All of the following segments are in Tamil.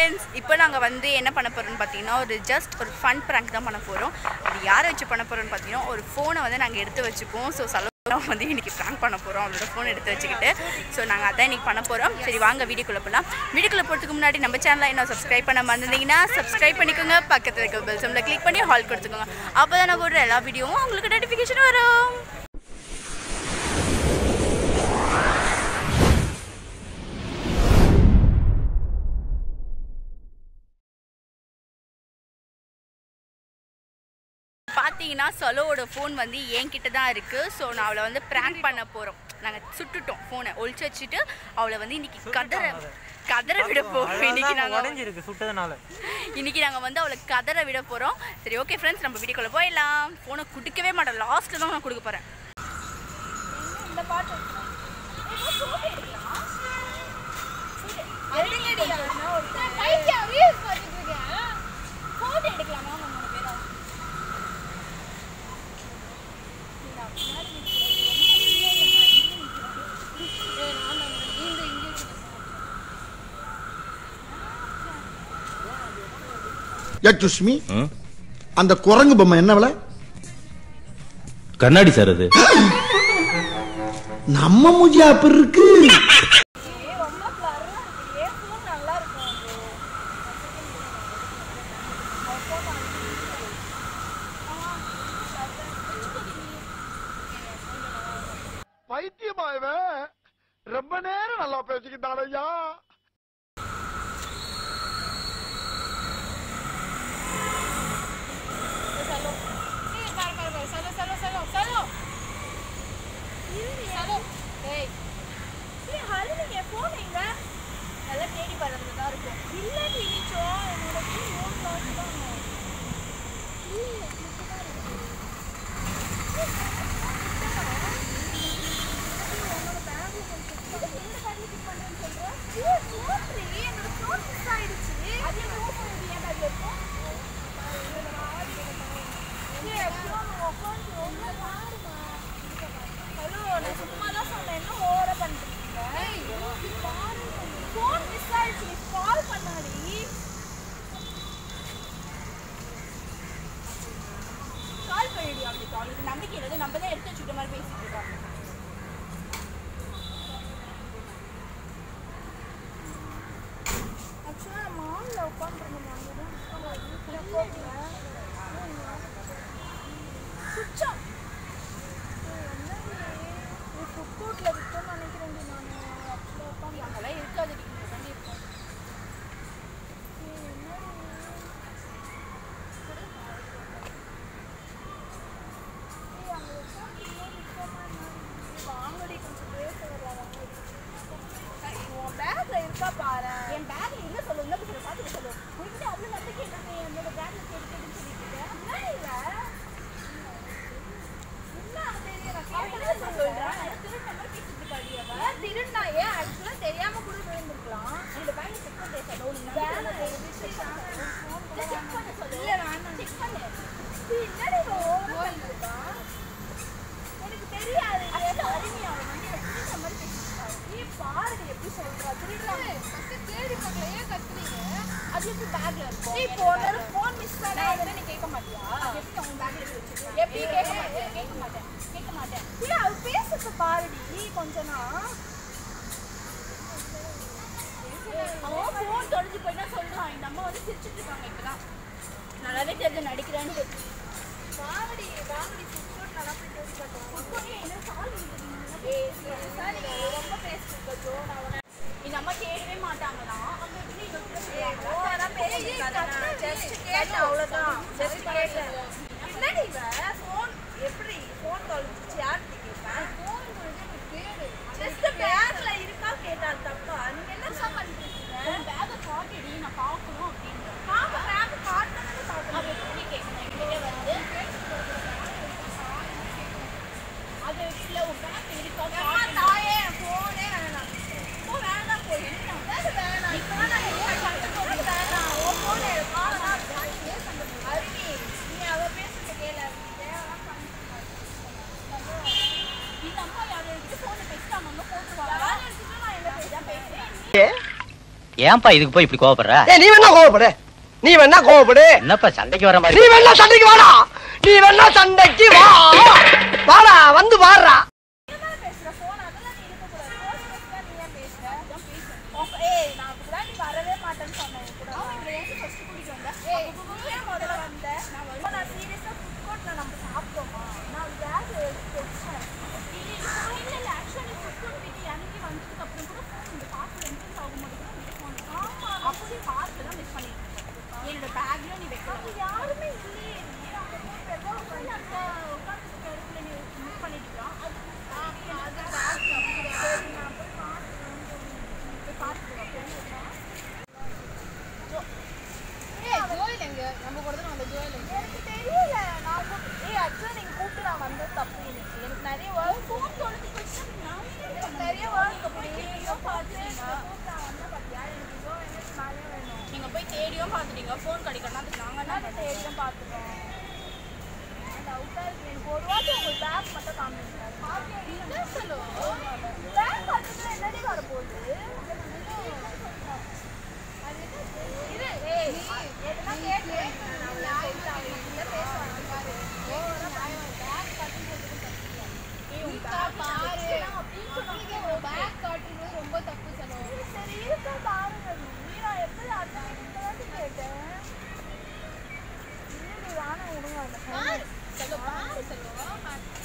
ஃப்ரெண்ட்ஸ் இப்போ நாங்கள் வந்து என்ன பண்ண போகிறோம்னு பார்த்தீங்கன்னா ஒரு ஜஸ்ட் ஒரு ஃபன் ப்ராங்க் தான் பண்ண போகிறோம் அது யாரை வச்சு பண்ண போகிறோம்னு பார்த்தீங்கன்னா ஒரு ஃபோனை வந்து நாங்கள் எடுத்து வச்சுப்போம் ஸோ சலோலாம் வந்து இன்றைக்கி ப்ராங்க் பண்ண போகிறோம் அவளோட ஃபோன் எடுத்து வச்சுக்கிட்டு ஸோ நாங்கள் அதான் இன்றைக்கி பண்ண போகிறோம் சரி வாங்க வீடியோக்குள்ளே போகலாம் வீடியோக்குள்ளே போகிறதுக்கு முன்னாடி நம்ம சேனலை இன்னும் சப்ஸ்கிரைப் பண்ண மறந்துருந்தீங்கன்னா சப்ஸ்கிரைப் பண்ணிக்கோங்க பக்கத்தில் இருக்க பெல் சிம்மில் கிளிக் பண்ணி ஹால் கொடுத்துக்கோங்க அப்போ தான் நான் போடுற எல்லா வீடியோவும் உங்களுக்கு நோட்டிஃபிகேஷன் வரும் பார்த்தீங்கன்னா சலோவோட ஃபோன் வந்து என்கிட்ட தான் இருக்குது ஸோ நான் அவளை வந்து ப்ராங்க் பண்ண போகிறோம் நாங்கள் சுட்டுட்டோம் ஃபோனை ஒழிச்சு வச்சுட்டு அவளை வந்து இன்னைக்கு கதற கதற விட போகிறோம் இன்னைக்கு நாங்கள் உடஞ்சிருக்கு சுட்டதுனால இன்னைக்கு நாங்கள் வந்து அவளை கதற விட போகிறோம் சரி ஓகே ஃப்ரெண்ட்ஸ் நம்ம வீடியோக்குள்ளே போயிடலாம் ஃபோனை கொடுக்கவே மாட்டேன் லாஸ்ட்டில் தான் நான் கொடுக்க போகிறேன் இந்த பாட்டு ஃபோட்டோ எடுக்கலாமா உங்க மூணு பேரும் யா சுஷ்மி அந்த குரங்கு பொம்மை என்ன விலை கண்ணாடி சார் அது நம்ம மூஜியா அப்படி இருக்கு பைத்தியமா இவன் ரொம்ப நேரம் நல்லா பேசிக்கிட்டான் ஐயா கால் பண்ணிடி அவளுக்கு அவளுக்கு நம்பிக்கை இல்லை நம்ம தான் எடுத்து வச்சுக்கிட்ட மாதிரி பேசிட்டு இருக்கோம் அங்கெல்லாம் இருக்காது இருக்கும் என் பேக்ல இல்ல சொல்லு இந்த பக்கத்துல பாத்துட்டு சொல்லு உன்கிட்ட அவ்வளவு நம்பிக்கை இருக்கு என்னோட பேக்ல கேட்டு கேட்டு சொல்லிட்டு என்ன இல்ல அது எப்படி பேக்ல இருக்கும் இப்போ ஒரு ஃபோன் மிஸ் பண்ணா நீ கேட்க மாட்டியா எப்படி உன் பேக்ல வச்சிருக்க எப்படி கேட்க மாட்டேன் கேட்க மாட்டேன் கேட்க மாட்டேன் இல்ல அவ பேசுறது பாருடி கொஞ்சனா அவன் ஃபோன் தொலைஞ்சு போயிட்டா சொல்றான் இந்த அம்மா வந்து சிரிச்சிட்டு இருக்காங்க இப்பதான் நல்லாவே தெரிஞ்சு நடிக்கிறேன்னு வாங்கடி வாங்கடி ஃபுட் நல்லா போய் என்ன சால் ரொம்ப பேசிட்டு ஜோ நான் இந்த அம்மா தேடவே மாட்டாங்களா அங்க எப்படி அவ்வளவுதான் ஜஸ்ட் கேட்டேன் என்னடி இவ ஃபோன் எப்படி ஃபோன் தொலைஞ்சிச்சு யார்கிட்ட கேட்பேன் ஃபோன் தொலைஞ்சு கேடு ஜஸ்ட் பேக்ல இருக்கா கேட்டால் தப்பா நீங்க என்ன சார் பண்றீங்க பேக் காட்டிடி நான் பார்க்கணும் அப்படின்னு பாப்பா பேக் காட்டணும் பார்க்கணும் அது எப்படி கேட்கணும் என்கிட்ட வந்து அது இல்ல உன் பேக் இருக்கா தாயே ஃபோனே வேணாம் போ வேணாம் போ என்ன வேணாம் இப்போ நான் என்ன சண்டை போட்டு வேணாம் ஓ ஃபோன் எடுப்பா நான் ஜாலியே சண்டை போடு அருவி நீ அவ பேசுறது கேளு தேவலாம் இந்த அம்மா யாரை எடுத்து ஃபோனை பேசிட்டாங்க போட்டுருவாங்க யாரை எடுத்துட்டு நான் என்ன பேச பேசுறேன் ஏன்பா இதுக்கு போய் இப்படி கோவப்படுற ஏய் நீ வேணா கோவப்படு நீ வேணா கோவப்படு என்னப்பா சண்டைக்கு வர நீ மாதிரி வேணா சண்டைக்கு வாடா நீ வேணா சண்டைக்கு வா வாடா வந்து பாடுறா என்னோட பேக்ல நீ வைக்கலாம் யாருமே இல்லையே மிஸ் பண்ணிட்டுக்கலாம் எனக்கு தெரியல நான் கூப்பிட்டு- ஏய், actually நீங்க கூப்பிட்டு நான் வந்தது தப்பு இன்னைக்கு. எனக்கு நிறைய work- எனக்கு நிறைய work அப்படி. நீங்க பாத்துட்டீங்க. நீங்க போய் தேடியும் பார்த்துட்டீங்க ஃபோன் கிடைக்கணும் அதுக்கு நாங்க என்ன தேடியும் பார்த்துட்டோம் அந்த அவுட்டா இருக்கு எனக்கு ஒரு வாட்டி உங்க பேக் மட்டும் காமிங்க என்ன சொல்லுவோம் பேக் பக்கத்துல என்னடி வர போகுது இரு ஏய் எதனா கேட்டு நான் நியாயம் இல்ல பேசுவாங்க பாரு பேக் கட்டுறதுக்கு ஏய் உன் பேக் பாரு அப்படின்னு சொன்னாங்க பேக் கட்டுறது ரொம்ப தப்பு சொல்லுவோம் சரி இருக்கா பாருங்க நீ நான் எப்படி அத்தனை வாட்டி கேட்டேன் இல்லடி வாணா விடுங்க அந்த பாரு சொல்லு பாரு சொல்லுவோம்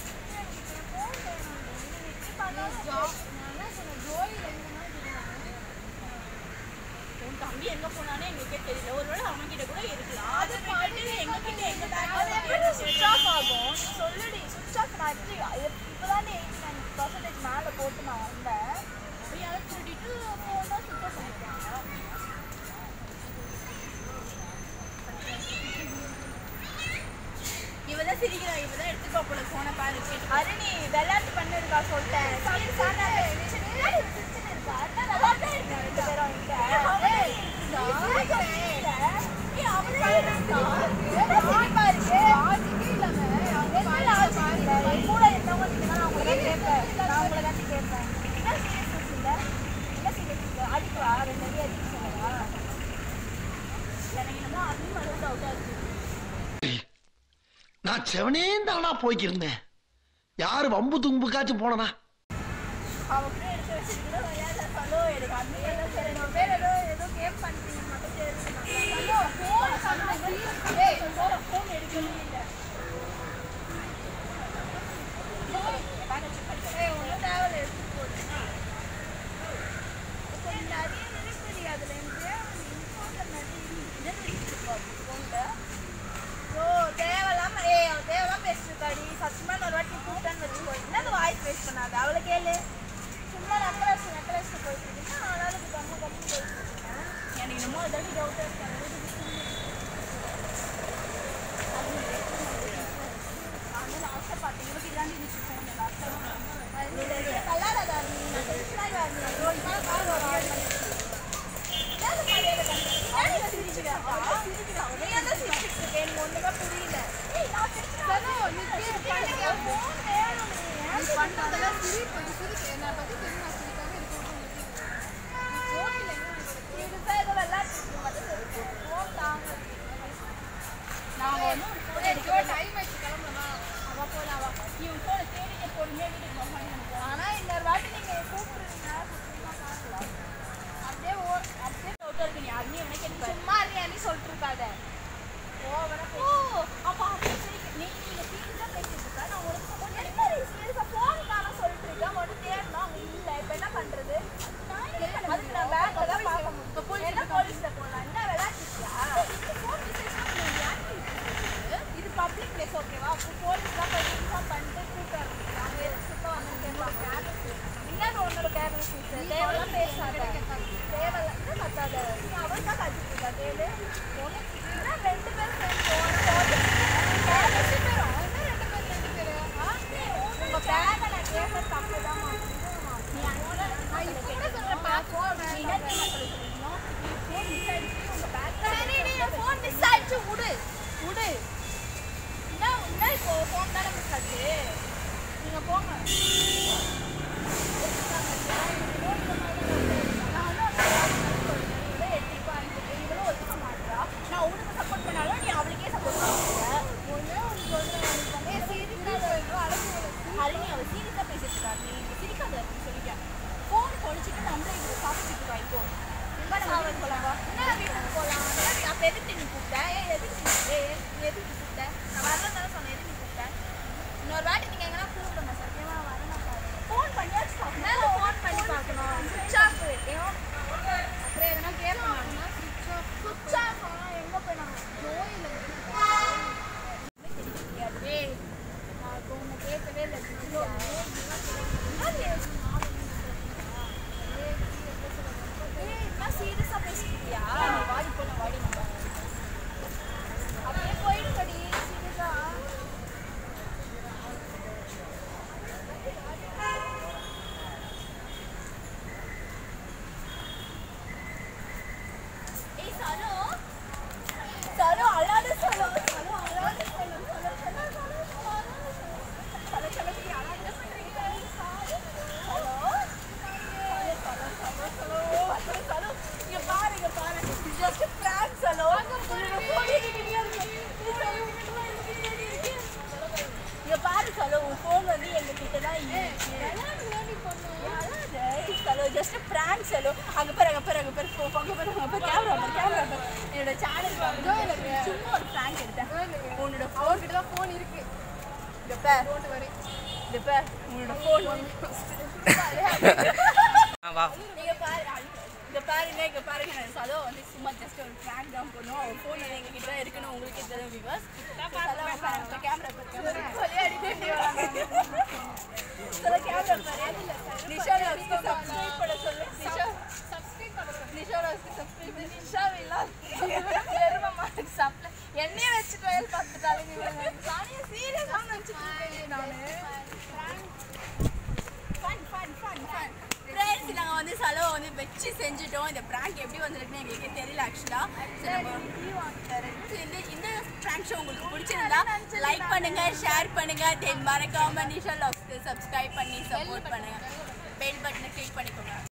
உன் தம்பி எங்க போனானே எங்களுக்கே தெரியல ஒருவேளை அவன் கிட்ட கூட இருக்கலாம் அது பாட்டு எங்க கிட்ட எங்க பேக் அது எப்படி சுவிட்ச் ஆஃப் ஆகும் நீ சொல்லுடி சுவிட்ச் ஆஃப் நான் எப்படி இப்போதான் எயிட்டி நைன் பர்சன்டேஜ் மேலே போட்டு நான் வந்தேன் அப்போ யாரும் சொல்லிட்டு ஃபோன் தான் சுவிட்ச் ஆஃப் பண்ணிருக்காங்க இவதான் சிரிக்கிறா இவதான் எடுத்துக்கோ போல போன பாரு அரு நீ விளையாட்டு பண்ணிருக்கா சொல்லிட்டேன் அடிக்கவா ரெண்டு அடி அடிக்க சொல்லவா எனக்கு என்னமோ அதுவும் மறுபடியும் டவுட்டா இருக்கு நான் செவனே தானா போய்க்கிருந்தேன் யாரு வம்பு தும்புக்காச்சும் போனனா அவன் கூட எடுத்து வச்சுட்டு கூட விளையாட சொல்லோ எனக்கு அந்த எல்லாம் சரி நம்ம பேர் ஏதோ ஏதோ கேம் பண்ணிட்டீங்க மட்டும் தெரிஞ்சுக்கணும் ஃபோன் சொன்னாங்க ஏய் ஃபோன் எடுக்கவே இல்லை ஏய் ஒன்றும் தேவையில்ல எடுத்துட்டு போடு இப்போ நிறைய இருக்குது அதில் எனக்கு இம்பார்ட்டன் நிறைய இருக்குது ஃபோனில் ஓ தேவையில்லாம ஏய் அவ தேவையில்லாம பேசிருக்காடி சத்தியமா ஒரு வாட்டி கூப்பிட்டான்னு வச்சுக்கோ என்னது வாய்ஸ் வேஸ்ட் பண்ணாத அவளை கேளு சும்மா நக்கலஸ் நக்கலஸ் போயிட்டு இருக்கீங்க ஆனாலும் இது கம்ம கம்மி போயிட்டு இருக்கேன் எனக்கு என்னமோ ஏதாச்சும் டவுட்டாக இருக்கு நான் லாஸ்ட்டாக பார்த்தீங்க இவருக்கு இதாண்டி இருந்துச்சு ஃபோன் லாஸ்ட்டாக கல்லாடாதா நீ நான் டென்ஷனாக நீ ரோல் மேலே கால் வரும் என்னது மரியாதை பண்ற? ஏன் நீ சிரிக்கிறா? அவ சிரிக்கிறா. நீ என்ன சிரிச்சிட்டு இருக்க? எனக்கு ஒண்ணுமே புரியல. ஏய், நான் சிரிக்கிறா. எனக்கு phone வேணும் நீ. ஏன் சிரிக்கிற? சிரிச்சா ஏதோ விளையாட்டு இருக்கு, மட்டும் சிரிக்க. phone தாங்க. நான் ஒண்ணும் phone எடுக்கவே இல்லை. அவ phone, அவ. நீ உன் phone அ தேடிட்டு பொறுமையா வீட்டுக்கு போக மாட்டேங்குது. ஆனா இன்னொரு வாட்டி நீங்க கூப்பிடுறீங்க சத்தியமா பார்க்கல அப்படியே ஓ- அப்படியே photo இருக்கு. நீ அதையும் வேணா கேட்டு பாரு. சும்மா இருங்க, நீ சொல்லிட்டு இருக்காத. ஓவரா பேசு. அப்ப அப்படி சரி, நீ நீங்க serious ஆ பேசிட்டு இருக்க. நான் உனக்கு உனக்கு என்ன நீ serious ஆ phone காணோம் சொல்லிட்டு இருக்க. உனக்கு தேடணும், அங்க இல்ல. இப்ப என்ன பண்றது? அதுக்கு நான் bag ல தான் பார்க்க முடியும். என்ன police ல போலாம்? என்ன விளையாட்டுச்சியா? இது பப்ளிக் பிளேஸ் ஓகேவா அப்போ போலீஸ்லாம் போய் இன்ஃபார்ம் பண்ணிட்டு கூப்பிட்டு வரணும் அவங்க எதுக்கு சுத்த வந்து கேட்பாங்க இன்னொரு உன்னோட கேர்லெஸ் தேவையெல்லாம் பேசாத தேவையில்ல என்ன கத்தாத நீ அவன் தான் கத்திட்டு இருக்கா கேளு உனக்கு என்ன ரெண்டு பேரும் சேர்ந்து போன கேர்லெஸ் பேரும் என்ன ரெண்டு பேர் ரெண்டு பேரு உங்க பேக நான் கேட்க தப்பு தான் நீ அங்கே என்ன சொல்றப்பா நீ என்ன தெரியுமா சொல்லி சொல்லிருந்தோம் ஃபோன் மிஸ் ஆயிடுச்சு உங்க பேக் சரி நீ ஃபோன் மிஸ் ஆயிடுச்சு விடு விடு என்ன என்ன இப்போ ஃபோன் தானே மிஸ் ஆச்சு நீங்க போங்க எதுக்கு நீ கூப்பிட்ட ஏய் எதுக்கு நீ ஏய் நீ எதுக்கு கூப்பிட்ட நான் வரல தானே சொன்னேன் எதுக்கு நீ கூப்பிட்ட இன்னொரு வாட்டி நீங்க எங்கன்னா கூப்பிடுங்க சத்தியமா வர மாட்டாங்க ஃபோன் பண்ணியாச்சு மேல ஃபோன் பண்ணி பார்க்கணும் சுவிட்ச் ஆஃப் அப்புறம் எதனா கேட்கணும் சுவிட்ச் ஆஃப் சுவிட்ச் ஆஃப் எங்க போய் நான் நோயில் ஏய் நான் இப்போ உன்னை கேட்கவே இல்லை சீரியஸாக பேசிக்கிட்டியா வாடி போன வாடி அப்படியே போயிடுங்கடி சீரியஸா ஏய் சரோ சரோ அழாத சரோ சரோ அழாத சரோ சரோ சரோ சரோ சரோ சரோ சரோ அழாத சரோ இங்க பாரு இங்க பாரு ஜஸ்ட் பிராங்க் சலோ இங்க பாரு சலோ உன் ஃபோன் வந்து எங்க கிட்ட தான் இருக்கு சலோ ஜஸ்ட் பிராங்க் சலோ அங்க பாரு அங்க பாரு அங்க பாரு போ அங்க பாரு அங்க பாரு கேமரா பாரு கேமரா பாரு என்னோட சேனல் வந்து எனக்கு சும்மா ஒரு பிராங்க் எடுத்தேன் உன்னோட ஃபோன் கிட்ட தான் ஃபோன் இருக்கு இங்க பாரு இங்க பாரு உன்னோட ஃபோன் நீங்க பாரு இங்க பாருங்க இங்க பாருங்க நான் சலோ வந்து சும்மா ஜஸ்ட் ஒரு பிராங்க் தான் பண்ணுவோம் அவர் ஃபோன் வந்து எங்க கிட்ட தான் இருக்கணும் உங்களுக்கு தெரியும் விவர்ஸ் சலோ கேமரா சலோ கேமரா பாரு நிஷா ராஸ்க்கு சப்ஸ்கிரைப் பண்ண சொல்லு நிஷா சப்ஸ்கிரைப் பண்ண நிஷா ராஸ்க்கு சப்ஸ்கிரைப் பண்ணி நிஷா வில்லா எரும மார்க் சப்ளை என்னைய வச்சுட்டு வயல் பார்த்துட்டாலுங்க இவங்க சானியா சீரியஸா நினைச்சிட்டு இருக்கேன் நானு fun fun fun fun friends நாங்கள் வந்து செலவை வந்து வச்சு செஞ்சுட்டோம் இந்த ப்ராங்க் எப்படி வந்திருக்குன்னு எங்களுக்கே தெரியல ஆக்சுவலாக சரி நம்ம இந்த இந்த ப்ராங்க் ஷோ உங்களுக்கு பிடிச்சிருந்தா லைக் பண்ணுங்க ஷேர் பண்ணுங்க தென் மறக்காம நிஷா லாக்ஸ்க்கு சப்ஸ்கிரைப் பண்ணி சப்போர்ட் பண்ணுங்க பெல் பட்டனை கிளிக் பண்ணிக்கோங்க